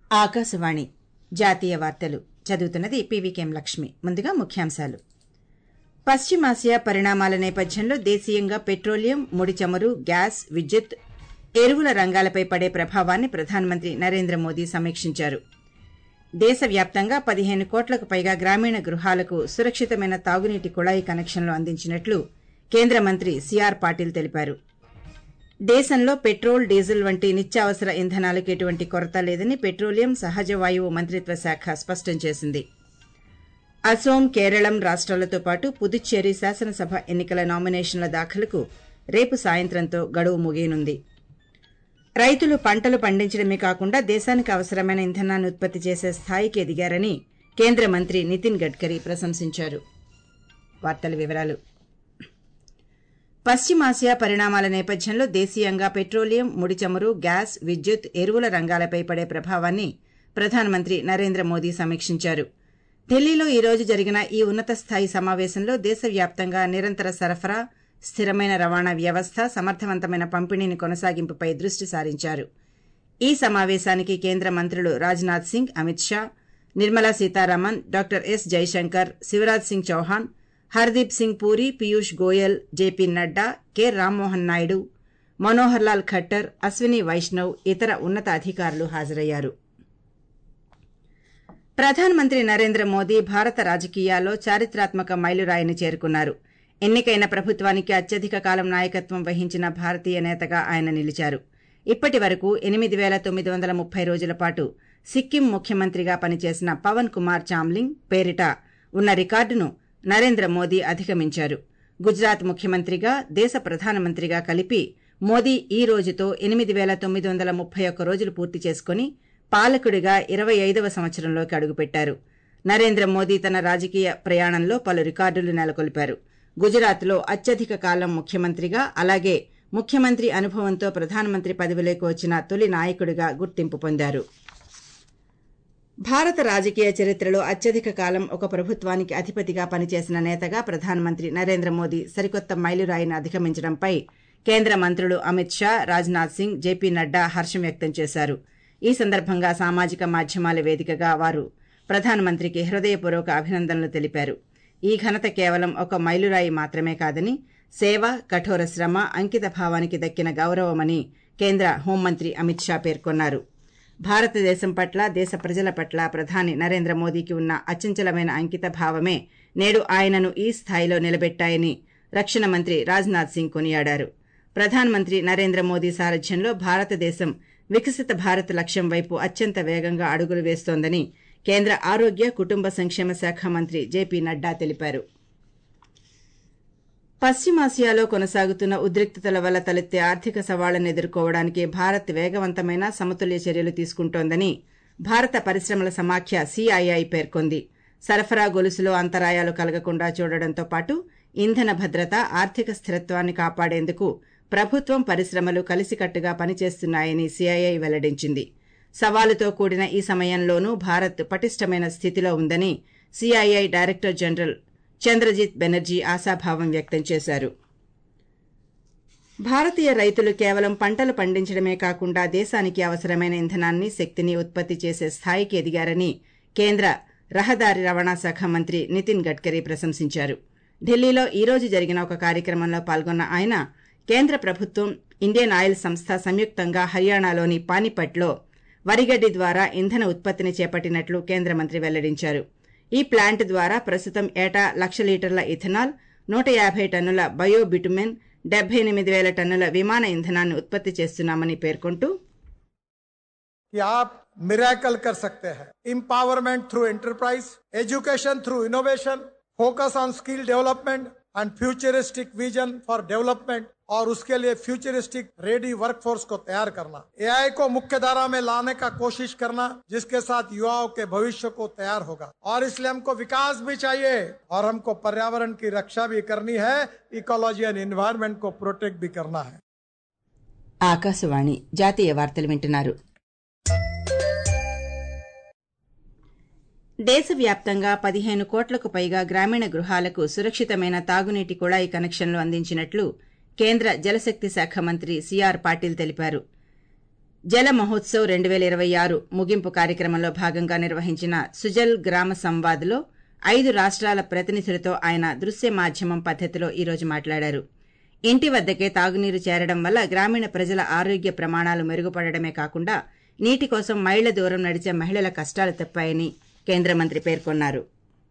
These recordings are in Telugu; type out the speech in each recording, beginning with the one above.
ఆకాశవాణి జాతీయ వార్తలు చదువుతున్నది పీవీకేం లక్ష్మి ముందుగా ముఖ్యాంశాలు పశ్చిమాసియా పరిణామాల నేపథ్యంలో దేశీయంగా పెట్రోలియం ముడి చమురు గ్యాస్ విద్యుత్ ఎరువుల రంగాలపై పడే ప్రభావాన్ని ప్రధానమంత్రి నరేంద్ర మోదీ సమీక్షించారు దేశవ్యాప్తంగా పదిహేను కోట్లకు పైగా గ్రామీణ గృహాలకు సురక్షితమైన తాగునీటి కుళాయి కనెక్షన్లు అందించినట్లు కేంద్ర మంత్రి సిఆర్ పాటిల్ తెలిపారు దేశంలో పెట్రోల్ డీజిల్ వంటి నిత్యావసర ఇంధనాలకు ఎటువంటి కొరత లేదని పెట్రోలియం సహజ వాయువు మంత్రిత్వ శాఖ స్పష్టం చేసింది అసోం కేరళం రాష్ట్రాలతో పాటు పుదుచ్చేరి శాసనసభ ఎన్నికల నామినేషన్ల దాఖలుకు రేపు సాయంత్రంతో గడువు ముగియనుంది రైతులు పంటలు పండించడమే కాకుండా దేశానికి అవసరమైన ఇంధనాన్ని ఉత్పత్తి చేసే స్థాయికి ఎదిగారని కేంద్ర మంత్రి నితిన్ గడ్కరీ ప్రశంసించారు వార్తల వివరాలు పశ్చిమాసియా పరిణామాల నేపథ్యంలో దేశీయంగా పెట్రోలియం ముడి చమురు గ్యాస్ విద్యుత్ ఎరువుల రంగాలపై పడే ప్రభావాన్ని ప్రధానమంత్రి నరేంద్ర మోదీ సమీక్షించారు ఢిల్లీలో ఈ రోజు జరిగిన ఈ ఉన్నత స్థాయి సమావేశంలో దేశవ్యాప్తంగా నిరంతర సరఫరా స్థిరమైన రవాణా వ్యవస్థ సమర్థవంతమైన పంపిణీని కొనసాగింపుపై దృష్టి సారించారు ఈ సమావేశానికి కేంద్ర మంత్రులు Rajnath Singh Amit Shah Nirmala Sitharaman doctor S Jaishankar Shivraj Singh Chouhan Hardeep Singh Puri Piyush Goyal J P Nadda K Rammohan Naidu Manohar Lal Khattar Ashwini Vaishnaw ఇతర ఉన్నత అధికారులు హాజరయ్యారు ప్రధానమంత్రి నరేంద్ర మోదీ భారత రాజకీయాల్లో చారిత్రాత్మక మైలురాయిని చేరుకున్నారు ఎన్నికైన ప్రభుత్వానికి అత్యధిక కాలం నాయకత్వం వహించిన భారతీయ నేతగా ఆయన నిలిచారు ఇప్పటి వరకు ఎనిమిది పేల తొమ్మిది వందల ముప్పై రోజుల పాటు సిక్కిం ముఖ్యమంత్రిగా పనిచేసిన పవన్ కుమార్ చామ్లింగ్ పేరిట ఉన్న రికార్డును నరేంద్ర మోదీ అధిగమించారు గుజరాత్ ముఖ్యమంత్రిగా దేశ ప్రధానమంత్రిగా కలిపి మోదీ ఈ రోజుతో ఎనిమిది పేల తొమ్మిది వందల ముప్పై ఒక్క రోజులు పూర్తి చేసుకుని పాలకుడిగా ఇరవై ఐదవ సంవత్సరంలోకి అడుగుపెట్టారు నరేంద్ర మోదీ తన రాజకీయ ప్రయాణంలో పలు రికార్డులు నెలకొల్పారు గుజరాత్లో అత్యధిక కాలం ముఖ్యమంత్రిగా అలాగే ముఖ్యమంత్రి అనుభవంతో ప్రధానమంత్రి పదవిలోకి వచ్చిన తొలి నాయకుడిగా గుర్తింపు పొందారు భారత రాజకీయ చరిత్రలో అత్యధిక కాలం ఒక ప్రభుత్వానికి అధిపతిగా పనిచేసిన నేతగా ప్రధానమంత్రి నరేంద్ర మోదీ సరికొత్త మైలురాయిని అధిగమించడంపై కేంద్ర మంత్రులు అమిత్ షా రాజ్నాథ్ సింగ్ జేపీ నడ్డా హర్షం వ్యక్తం చేశారు ఈ సందర్భంగా సామాజిక మాధ్యమాల వేదికగా వారు ప్రధానమంత్రికి హృదయపూర్వక అభినందనలు తెలిపారు ఈ ఘనత కేవలం ఒక మైలురాయి మాత్రమే కాదని సేవ కఠోర శ్రమ అంకిత భావానికి దక్కిన గౌరవమని కేంద్ర హోంమంత్రి అమిత్ షా పేర్కొన్నారు భారతదేశం పట్ల దేశ ప్రజల పట్ల ప్రధాని నరేంద్ర మోదీకి ఉన్న అచంచలమైన అంకిత భావమే నేడు ఆయనను ఈ స్థాయిలో నిలబెట్టాయని రక్షణ మంత్రి రాజ్నాథ్ సింగ్ కొనియాడారు ప్రధానమంత్రి నరేంద్ర మోదీ సారథ్యంలో భారతదేశం వికసిత భారత్ లక్ష్యం వైపు అత్యంత వేగంగా అడుగులు వేస్తోందని కేంద్ర ఆరోగ్య కుటుంబ సంక్షేమ శాఖ మంత్రి జేపీ నడ్డా తెలిపారు పశ్చిమాసియాలో కొనసాగుతున్న ఉద్రిక్తతల వల్ల తలెత్తే ఆర్థిక సవాళ్లను ఎదుర్కోవడానికి భారత్ వేగవంతమైన సమతుల్య చర్యలు తీసుకుంటోందని భారత పరిశ్రమల సమాఖ్య సీఐఐ పేర్కొంది సరఫరా గొలుసులో అంతరాయాలు కలగకుండా చూడడంతో పాటు ఇంధన భద్రత ఆర్థిక స్థిరత్వాన్ని కాపాడేందుకు ప్రభుత్వం పరిశ్రమలు కలిసికట్టుగా పనిచేస్తున్నాయని సీఐఐ వెల్లడించింది సవాలుతో కూడిన ఈ సమయంలోనూ భారత్ పటిష్టమైన స్థితిలో ఉందని CII director general Chandrajit Banerjee ఆశాభావం వ్యక్తం చేశారు భారతీయ రైతులు కేవలం పంటలు పండించడమే కాకుండా దేశానికి అవసరమైన ఇంధనాన్ని శక్తిని ఉత్పత్తి చేసే స్థాయికి ఎదిగారని కేంద్ర రహదారి రవాణా శాఖ మంత్రి నితిన్ గడ్కరీ ప్రశంసించారు ఢిల్లీలో ఈ రోజు జరిగిన ఒక కార్యక్రమంలో పాల్గొన్న ఆయన కేంద్ర ప్రభుత్వం ఇండియన్ ఆయిల్ సంస్థ సంయుక్తంగా హర్యానాలోని పానిపట్లో వరిగడ్డి ద్వారా ఇంధన ఉత్పత్తిని చేపట్టినట్లు కేంద్ర మంత్రి వెల్లడించారు ఈ ప్లాంట్ ద్వారా ప్రస్తుతం ఏటా లక్ష లీటర్ల ఇథనాల్ నూట యాభై టన్నుల బయో బిటుమెన్ డెబ్బై ఎనిమిది వేల టన్నుల విమాన ఇంధనాన్ని ఉత్పత్తి చేస్తున్నామని పేర్కొంటూ कि आप मिराकल कर सकते हैं empowerment through enterprise education through innovation focus on skill development and futuristic vision for development और उसके लिए फ्यूचरिस्टिक रेडी वर्कफोर्स को तैयार करना एआई को मुख्य धारा में लाने का कोशिश करना जिसके साथ युवाओं के भविष्य को तैयार होगा और इसलिए हमको विकास भी चाहिए और हमको पर्यावरण की रक्षा भी करनी है इकोलॉजी एंड इन्वायरमेंट को प्रोटेक्ट भी करना है ఆకాశవాణి జాతీయ వార్తలు వింటున్నారు దేశవ్యాప్తంగా పదిహేను కోట్లకు పైగా గ్రామీణ గృహాలకు సురక్షితమైన తాగునీటి కుళాయి కనెక్షన్లు అందించినట్లు కేంద్ర జలశక్తి శాఖ మంత్రి సిఆర్ పాటిల్ తెలిపారు జల మహోత్సవ్ రెండు వేల ఇరవై ఆరు ముగింపు కార్యక్రమంలో భాగంగా నిర్వహించిన సుజల్ గ్రామ సంవాద్లో ఐదు రాష్ట్రాల ప్రతినిధులతో ఆయన దృశ్య మాధ్యమం పద్దతిలో ఈరోజు మాట్లాడారు ఇంటి వద్దకే తాగునీరు చేరడం వల్ల గ్రామీణ ప్రజల ఆరోగ్య ప్రమాణాలు మెరుగుపడడమే కాకుండా నీటి కోసం మైళ్ల దూరం నడిచే మహిళల కష్టాలు తప్పాయని కేంద్ర మంత్రి పేర్కొన్నారు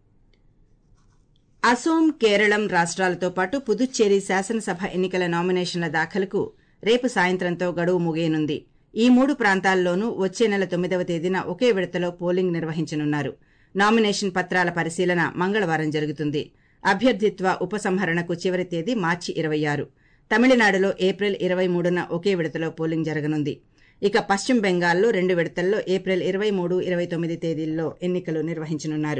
అసోం కేరళం రాష్ట్రాలతో పాటు పుదుచ్చేరి శాసనసభ ఎన్నికల నామినేషన్ల దాఖలుకు రేపు సాయంత్రంతో గడువు ముగియనుంది ఈ మూడు ప్రాంతాల్లోనూ వచ్చే నెల తొమ్మిదవ తేదీన ఒకే విడతలో పోలింగ్ నిర్వహించనున్నారు నామినేషన్ పత్రాల పరిశీలన మంగళవారం జరుగుతుంది అభ్యర్థిత్వ ఉపసంహరణకు చివరి తేదీ మార్చి ఇరవై ఆరు తమిళనాడులో ఏప్రిల్ ఇరవై మూడున ఒకే విడతలో పోలింగ్ జరగనుంది ఇక పశ్చిమ బెంగాల్లో రెండు విడతల్లో ఏప్రిల్ ఇరవై మూడు ఇరవై తొమ్మిది తేదీల్లో ఎన్నికలు నిర్వహించనున్నారు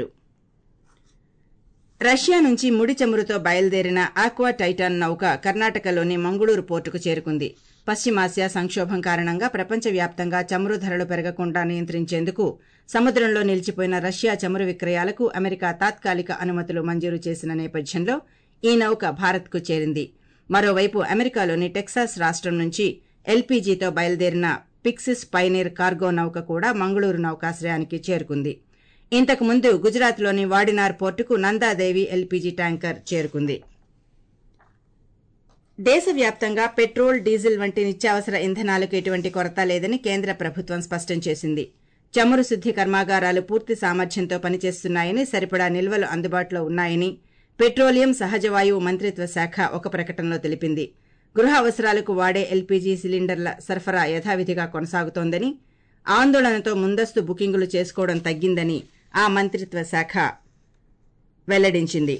రష్యా నుంచి ముడి చమురుతో బయలుదేరిన ఆక్వా టైటాన్ నౌక కర్ణాటకలోని మంగుళూరు పోర్టుకు చేరుకుంది పశ్చిమాసియా సంక్షోభం కారణంగా ప్రపంచవ్యాప్తంగా చమురు ధరలు పెరగకుండా నియంత్రించేందుకు సముద్రంలో నిలిచిపోయిన రష్యా చమురు విక్రయాలకు అమెరికా తాత్కాలిక అనుమతులు మంజూరు చేసిన నేపథ్యంలో ఈ నౌక భారత్కు చేరింది మరోవైపు అమెరికాలోని టెక్సాస్ రాష్టం నుంచి ఎల్పీజీతో బయలుదేరిన పిక్సిస్ పైనీర్ కార్గో నౌక కూడా మంగళూరు నౌకాశ్రయానికి చేరుకుంది ఇంతకు ముందు గుజరాత్లోని వాడినార్ పోర్టుకు నందాదేవి ఎల్పీజీ ట్యాంకర్ చేరుకుంది దేశవ్యాప్తంగా పెట్రోల్ డీజిల్ వంటి నిత్యావసర ఇంధనాలకు ఎటువంటి కొరత లేదని కేంద్ర ప్రభుత్వం స్పష్టం చేసింది చమురు శుద్ది కర్మాగారాలు పూర్తి సామర్థ్యంతో పనిచేస్తున్నాయని సరిపడా నిల్వలు అందుబాటులో ఉన్నాయని పెట్రోలియం సహజవాయువు మంత్రిత్వ శాఖ ఒక ప్రకటనలో తెలిపింది గృహ అవసరాలకు వాడే ఎల్పీజీ సిలిండర్ల సరఫరా యథావిధిగా కొనసాగుతోందని ఆందోళనతో ముందస్తు బుకింగులు చేసుకోవడం తగ్గిందని ఆ మంత్రిత్వ శాఖ వెల్లడించింది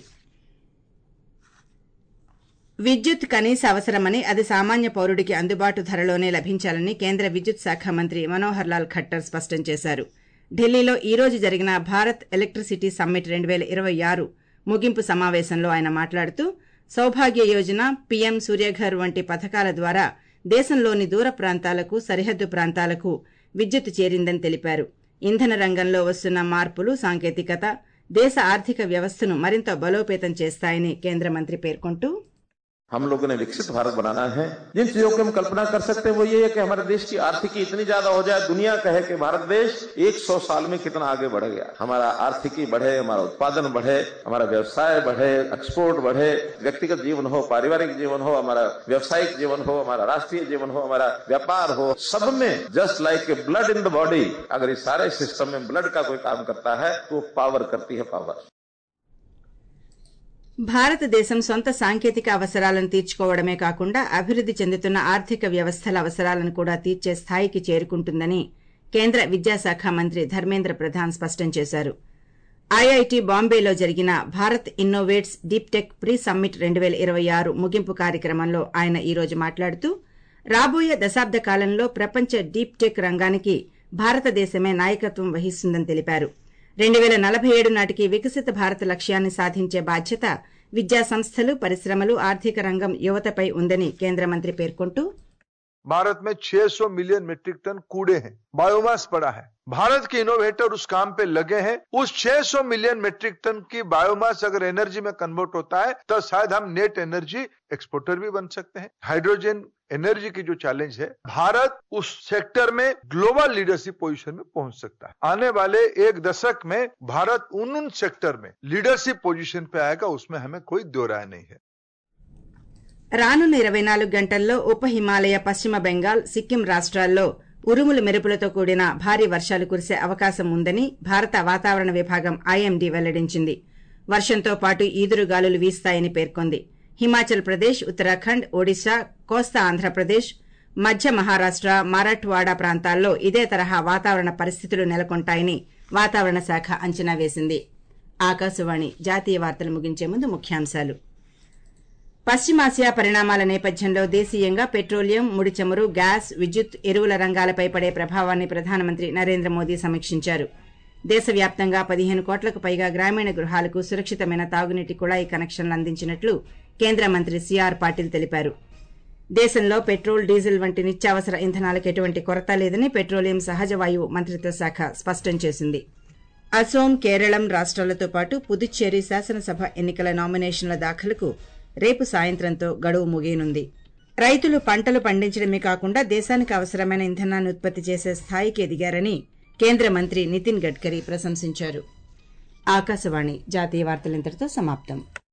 విద్యుత్ కనీస అవసరమని అది సామాన్య పౌరుడికి అందుబాటు ధరలోనే లభించాలని కేంద్ర విద్యుత్ శాఖ మంత్రి మనోహర్ లాల్ ఖట్టర్ స్పష్టం చేశారు ఢిల్లీలో ఈ రోజు జరిగిన భారత్ ఎలక్ట్రిసిటీ సమ్మిట్ రెండు వేల ఇరవై ఆరు ముగింపు సమావేశంలో ఆయన మాట్లాడుతూ సౌభాగ్య యోజన పీఎం సూర్యఘర్ వంటి పథకాల ద్వారా దేశంలోని దూర ప్రాంతాలకు సరిహద్దు ప్రాంతాలకు విద్యుత్ చేరిందని తెలిపారు ఇంధన రంగంలో వస్తున్న మార్పులు సాంకేతికత దేశ ఆర్థిక వ్యవస్థను మరింత బలోపేతం చేస్తాయని కేంద్ర మంత్రి పేర్కొంటూ हम लोगों ने विकसित भारत बनाना है जिन चीजों की हम कल्पना कर सकते हैं वो ये है कि हमारे देश की आर्थिकी इतनी ज्यादा हो जाए दुनिया कहे कि भारत देश 100 साल में कितना आगे बढ़ गया हमारा आर्थिकी बढ़े हमारा उत्पादन बढ़े हमारा व्यवसाय बढ़े एक्सपोर्ट बढ़े व्यक्तिगत जीवन हो पारिवारिक जीवन हो हमारा व्यवसायिक जीवन हो हमारा राष्ट्रीय जीवन हो हमारा व्यापार हो सब में just like a blood in the body अगर इस सारे सिस्टम में ब्लड का कोई काम करता है तो पावर करती है पावर భారతదేశం సొంత సాంకేతిక అవసరాలను తీర్చుకోవడమే కాకుండా అభివృద్ది చెందుతున్న ఆర్థిక వ్యవస్థల అవసరాలను కూడా తీర్చే స్థాయికి చేరుకుంటుందని కేంద్ర విద్యాశాఖ మంత్రి ధర్మేంద్ర ప్రధాన్ స్పష్టం చేశారు ఐఐటి బాంబేలో జరిగిన Bharat innovates deep tech pre summit రెండు వేల ఇరవై ఆరు ముగింపు కార్యక్రమంలో ఆయన ఈ రోజు మాట్లాడుతూ రాబోయే దశాబ్ద కాలంలో ప్రపంచ డీప్ టెక్ రంగానికి భారతదేశమే నాయకత్వం వహిస్తుందని తెలిపారు రెండు వేల నలభై ఏడు నాటికి వికసిత భారత్ లక్ష్యాన్ని సాధించే బాధ్యత విద్యా సంస్థలు పరిశ్రమలు ఆర్థిక రంగం యువతపై ఉందని కేంద్ర మంత్రి పేర్కొంటూ भारत में 600 मिलियन मीट्रिक टन कूड़े हैं बायोमास पड़ा है भारत के इनोवेटर उस काम पे लगे हैं उस 600 मिलियन मीट्रिक टन की बायोमास अगर एनर्जी में कन्वर्ट होता है तो शायद हम नेट एनर्जी एक्सपोर्टर भी बन सकते हैं हाइड्रोजन एनर्जी की जो चैलेंज है भारत उस सेक्टर में ग्लोबल लीडरशिप पोजीशन में पहुंच सकता है आने वाले एक दशक में भारत उन उन सेक्टर में लीडरशिप पोजीशन पे आएगा उसमें हमें कोई दो राय नहीं है రానున్న ఇరవై నాలుగు గంటల్లో ఉప హిమాలయ పశ్చిమ బెంగాల్ సిక్కిం రాష్ట్రాల్లో ఉరుములు మెరుపులతో కూడిన భారీ వర్షాలు కురిసే అవకాశం ఉందని భారత వాతావరణ విభాగం ఐఎండీ వెల్లడించింది వర్షంతో పాటు ఈదురుగాలులు వీస్తాయని పేర్కొంది హిమాచల్ ప్రదేశ్ ఉత్తరాఖండ్ ఒడిశా కోస్తా ఆంధ్రప్రదేశ్ మధ్య మహారాష్ట మరాఠ్వాడా ప్రాంతాల్లో ఇదే తరహా వాతావరణ పరిస్థితులు నెలకొంటాయని వాతావరణ శాఖ అంచనా వేసింది ఆకాశవాణి జాతీయ వార్తలు ముగించే ముందు ముఖ్యాంశాలు పశ్చిమాసియా పరిణామాల నేపథ్యంలో దేశీయంగా పెట్రోలియం ముడి చమురు గ్యాస్ విద్యుత్ ఎరువుల రంగాలపై పడే ప్రభావాన్ని ప్రధానమంత్రి నరేంద్ర మోదీ సమీక్షించారు దేశవ్యాప్తంగా పదిహేను కోట్లకు పైగా గ్రామీణ గృహాలకు సురక్షితమైన తాగునీటి కుళాయి కనెక్షన్లు అందించినట్లు కేంద్ర మంత్రి సిఆర్ పాటిల్ తెలిపారు దేశంలో పెట్రోల్ డీజిల్ వంటి నిత్యావసర ఇంధనాలకు ఎటువంటి కొరత లేదని పెట్రోలియం సహజ వాయువు మంత్రిత్వ శాఖ స్పష్టం చేసింది అసోం కేరళం రాష్ట్రాలతో పాటు పుదుచ్చేరి శాసనసభ ఎన్నికల నామినేషన్ల దాఖలుకు రేపు సాయంత్రంతో గడువు ముగియనుంది రైతులు పంటలు పండించడమే కాకుండా దేశానికి అవసరమైన ఇంధనాన్ని ఉత్పత్తి చేసే స్థాయికి ఎదిగారని కేంద్ర మంత్రి నితిన్ గడ్కరీ ప్రశంసించారు ఆకాశవాణి జాతీయ వార్తలు ఇంతటితో సమాప్తం